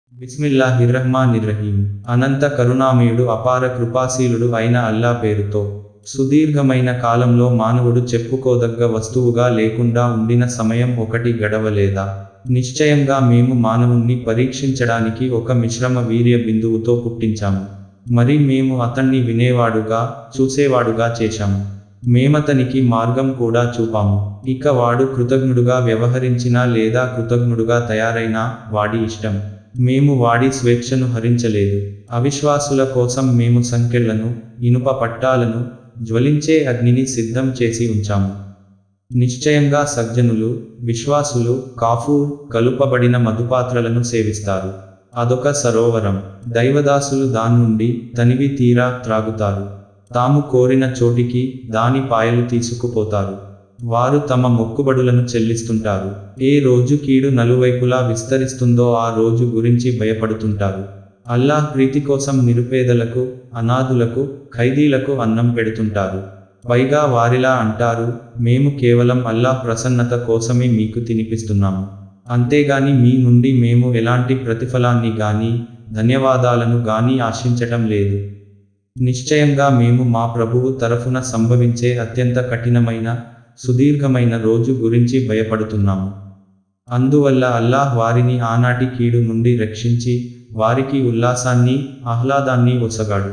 బిస్మిల్లాహిర్రహ్మానిర్రహీం అనంత కరుణామయుడు అపార కృపాశీలుడు అయిన అల్లా పేరుతో సుదీర్ఘమైన కాలంలో మానవుడు చెప్పుకోదగ్గ వస్తువుగా లేకుండా ఉండిన సమయం ఒకటి గడవలేదా నిశ్చయంగా మేము మానవుణ్ణి పరీక్షించడానికి ఒక మిశ్రమ వీర్య బిందువుతో పుట్టించాము మరి మేము అతన్ని వినేవాడుగా చూసేవాడుగా చేశాము మేమతనికి మార్గం కూడా చూపాము ఇక వాడు కృతజ్ఞుడుగా వ్యవహరించినా లేదా కృతజ్ఞుడుగా తయారైనా వాడి ఇష్టం మేము వాడి స్వేచ్ఛను హరించలేదు అవిశ్వాసుల కోసం మేము సంకెళ్లను ఇనుప పట్టాలను జ్వలించే అగ్నిని సిద్ధం చేసి ఉంచాము నిశ్చయంగా సజ్జనులు విశ్వాసులు కాఫూర్ కలుపబడిన మధుపాత్రలను సేవిస్తారు అదొక సరోవరం దైవదాసులు దాన్నుండి తనివి తీరా త్రాగుతారు తాము కోరిన చోటికి దాని పాయలు తీసుకుపోతారు వారు తమ మొక్కుబడులను చెల్లిస్తుంటారు ఏ రోజు కీడు నలువైపులా విస్తరిస్తుందో ఆ రోజు గురించి భయపడుతుంటారు అల్లాహ్ ప్రీతి కోసం నిరుపేదలకు అనాథులకు ఖైదీలకు అన్నం పెడుతుంటారు పైగా వారిలా అంటారు మేము కేవలం అల్లాహ్ ప్రసన్నత కోసమే మీకు తినిపిస్తున్నాము అంతేగాని మీ నుండి మేము ఎలాంటి ప్రతిఫలాన్ని గాని ధన్యవాదాలను గాని ఆశించటం లేదు నిశ్చయంగా మేము మా ప్రభువు తరఫున సంభవించే అత్యంత కఠినమైన సుదీర్ఘమైన రోజు గురించి భయపడుతున్నాము అందువల్ల అల్లాహ్ వారిని ఆనాటి కీడు నుండి రక్షించి వారికి ఉల్లాసాన్ని ఆహ్లాదాన్ని ఒసగాడు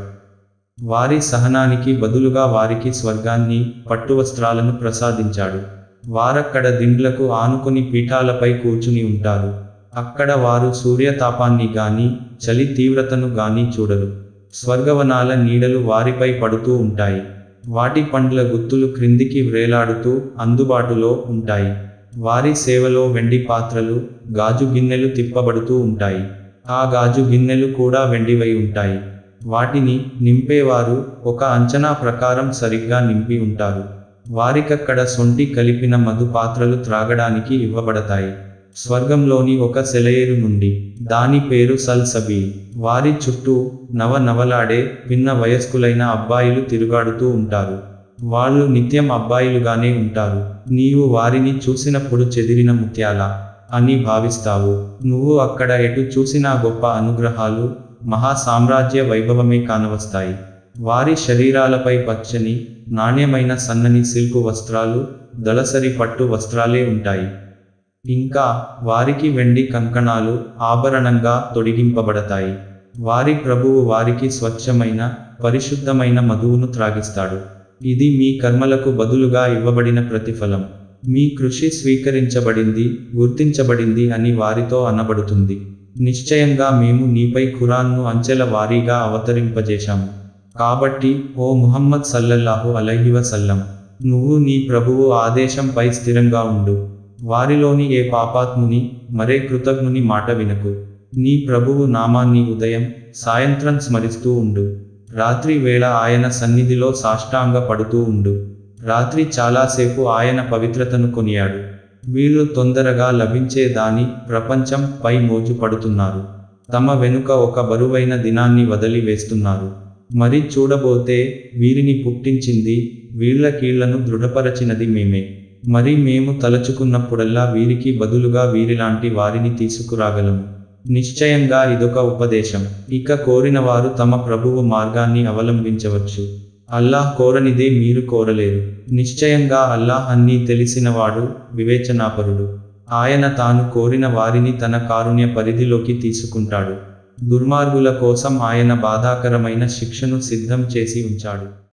వారి సహనానికి బదులుగా వారికి స్వర్గాన్ని పట్టువస్త్రాలను ప్రసాదించాడు వారక్కడ దిండ్లకు ఆనుకొని పీఠాలపై కూర్చుని ఉంటారు అక్కడ వారు సూర్యతాపాన్ని గాని చలి తీవ్రతను గాని చూడరు స్వర్గవనాల నీడలు వారిపై పడుతూ ఉంటాయి వాటి పండ్ల గుత్తులు క్రిందికి వ్రేలాడుతూ అందుబాటులో ఉంటాయి వారి సేవలో వెండి పాత్రలు గాజు గిన్నెలు తిప్పబడుతూ ఉంటాయి ఆ గాజు గిన్నెలు కూడా వెండివై ఉంటాయి వాటిని నింపేవారు ఒక అంచనా ప్రకారం సరిగ్గా నింపి ఉంటారు వారికక్కడ సొంటి కలిపిన మధు పాత్రలు త్రాగడానికి ఇవ్వబడతాయి స్వర్గంలోని ఒక సెలయేరు నుండి దాని పేరు సల్సబీ వారి చుట్టూ నవ నవలాడే పిన్న వయస్కులైన అబ్బాయిలు తిరుగాడుతూ ఉంటారు వాళ్ళు నిత్యం అబ్బాయిలుగానే ఉంటారు నీవు వారిని చూసినప్పుడు చెదిరిన ముత్యాల అని భావిస్తావు నువ్వు అక్కడ ఎటు చూసినా గొప్ప అనుగ్రహాలు మహా సామ్రాజ్య వైభవమే కానవస్తాయి వారి శరీరాలపై పచ్చని నాణ్యమైన సన్నని సిల్కు వస్త్రాలు దళసరి పట్టు వస్త్రాలే ఉంటాయి ఇంకా వారికి వెండి కంకణాలు ఆభరణంగా తొడిగింపబడతాయి వారి ప్రభువు వారికి స్వచ్ఛమైన పరిశుద్ధమైన మధువును త్రాగిస్తాడు ఇది మీ కర్మలకు బదులుగా ఇవ్వబడిన ప్రతిఫలం మీ కృషి స్వీకరించబడింది గుర్తించబడింది అని వారితో అనబడుతుంది నిశ్చయంగా మేము నీపై ఖురాన్ను అంచెల వారీగా అవతరింపజేశాము కాబట్టి ఓ ముహమ్మద్ సల్లల్లాహు అలైహి వసల్లం నువ్వు నీ ప్రభువు ఆదేశంపై స్థిరంగా ఉండు వారిలోని ఏ పాపాత్ముని మరే కృతజ్ఞుని మాట వినకు నీ ప్రభువు నామాన్ని ఉదయం సాయంత్రం స్మరిస్తూ ఉండు రాత్రి వేళ ఆయన సన్నిధిలో సాష్టాంగ పడుతూ ఉండు రాత్రి చాలాసేపు ఆయన పవిత్రతను కొనియాడు వీళ్ళు తొందరగా లభించే దాని ప్రపంచం పై మోజు పడుతున్నారు తమ వెనుక ఒక బరువైన దినాన్ని వదిలి వేస్తున్నారు మరి చూడబోతే వీరిని పుట్టించింది వీళ్ల కీళ్లను దృఢపరచినది మేమే మరి మేము తలచుకున్నప్పుడల్లా వీరికి బదులుగా వీరిలాంటి వారిని తీసుకురాగలము నిశ్చయంగా ఇదొక ఉపదేశం ఇక కోరినవారు తమ ప్రభువు మార్గాన్ని అవలంబించవచ్చు అల్లాహ్ కోరనిదే మీరు కోరలేరు నిశ్చయంగా అల్లాహ్ అన్నీ తెలిసినవాడు వివేచనాపరుడు ఆయన తాను కోరిన వారిని తన కారుణ్య పరిధిలోకి తీసుకుంటాడు దుర్మార్గుల కోసం ఆయన బాధాకరమైన శిక్షను సిద్ధం చేసి ఉంచాడు